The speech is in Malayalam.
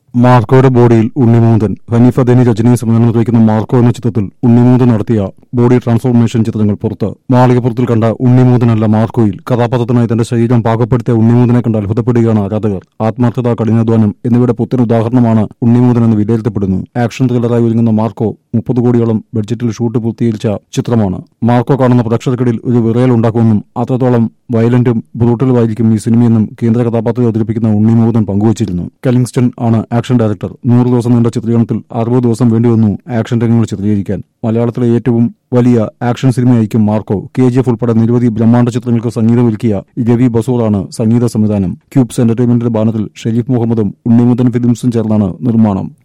മാർക്കോയുടെ ബോഡിയിൽ ഉണ്ണിമൂന്തൻ ഹനീഫ ദേനി രജനി സംവിധാനം നിർവഹിക്കുന്ന മാർക്കോ എന്ന ചിത്രത്തിൽ ഉണ്ണിമൂന്തൻ നടത്തിയ ബോഡി ട്രാൻസ്ഫോർമേഷൻ ചിത്രങ്ങൾ പുറത്ത് മാളികപ്പുറത്തിൽ കണ്ട ഉണ്ണിമൂന്തനല്ല മാർക്കോയിൽ കഥാപാത്രത്തിനായി തന്റെ ശരീരം പാകപ്പെടുത്തിയ ഉണ്ണിമൂന്തനെ കണ്ട് അത്ഭുതപ്പെടുകയാണ് ആരാധകർ ആത്മാർത്ഥത കഠിനാധ്വാനം എന്നിവയുടെ പുത്തൻ ഉദാഹരണമാണ് ഉണ്ണിമൂന്തൻ എന്ന് വിലയിരുത്തപ്പെടുന്നു ആക്ഷൻ ത്രില്ലറായി ഒരുങ്ങുന്ന മാർക്കോ മുപ്പത് കോടിയോളം ബഡ്ജറ്റിൽ ഷൂട്ട് പൂർത്തീകരിച്ച ചിത്രമാണ് മാർക്കോ കാണുന്ന പ്രേക്ഷകർക്കിടയിൽ ഒരു വിറയൽ ഉണ്ടാക്കുമെന്നും അത്രത്തോളം വയലന്റും ബ്രൂട്ടലുമായിരിക്കും ഈ സിനിമയെന്നും കേന്ദ്ര കഥാപാത്രത്തെ അവതരിപ്പിക്കുന്ന ഉണ്ണിമൂതൻ പങ്കുവച്ചിരുന്നു കലിങ്സ്റ്റൺ ആണ് ആക്ഷൻ ഡയറക്ടർ നൂറ് ദിവസം നീണ്ട ചിത്രീകരണത്തിൽ അറുപത് ദിവസം വേണ്ടിവന്നു ആക്ഷൻ രംഗങ്ങൾ ചിത്രീകരിക്കാൻ മലയാളത്തിലെ ഏറ്റവും വലിയ ആക്ഷൻ സിനിമയായിരിക്കും മാർക്കോ കെ ജി എഫ് ഉൾപ്പെടെ നിരവധി ബ്രഹ്മാണ്ഡ ചിത്രങ്ങൾക്ക് സംഗീതമൊരുക്കിയ രവി ബസൂറാണ് സംഗീത സംവിധാനം ക്യൂബ്സ് എന്റർടൈൻമെന്റിന്റെ ബാനറിൽ ഷെരീഫ് മുഹമ്മദും ഉണ്ണിമുതൻ ഫിലിംസും ചേർന്നാണ് നിർമ്മാണം